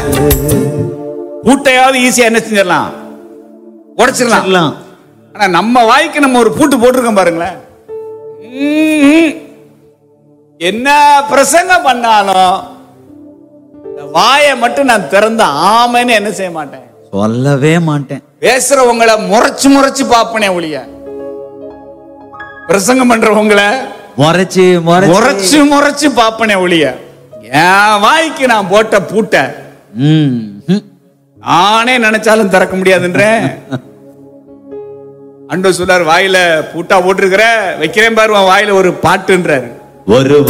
பூட்டையாவது ஈஸியா என்ன செஞ்சிடலாம் உடைச்சிடலாம் எல்லாம் ஆனா நம்ம வாய்க்கு நம்ம ஒரு பூட்டு போட்டிருக்கோம் பாருங்களேன் ம்ம். என்ன பிரசங்கம் பண்ணாலும் இந்த வாயை மட்டும் நான் திறந்த ஆமைன்னு என்ன செய்ய மாட்டேன் சொல்லவே மாட்டேன் பேசுறவங்கள முறைச்சு முறைச்சு பாப்பனே ஒழிய பிரசங்கம் பண்றவங்கள முறைச்சு முறைச்சு முறைச்சு முறைச்சு பாப்பனே ஒழிய என் வாய்க்கு நான் போட்ட பூட்டை ம், ம். நானே நினைச்சாலும் திறக்க முடியாதுன்றேன் அண்டோ சொல்லார் வாயில பூட்டா போட்டிருக்கிற வைக்கிறேன் பாரு உன் வாயில ஒரு பாட்டுன்றாரு ஒரு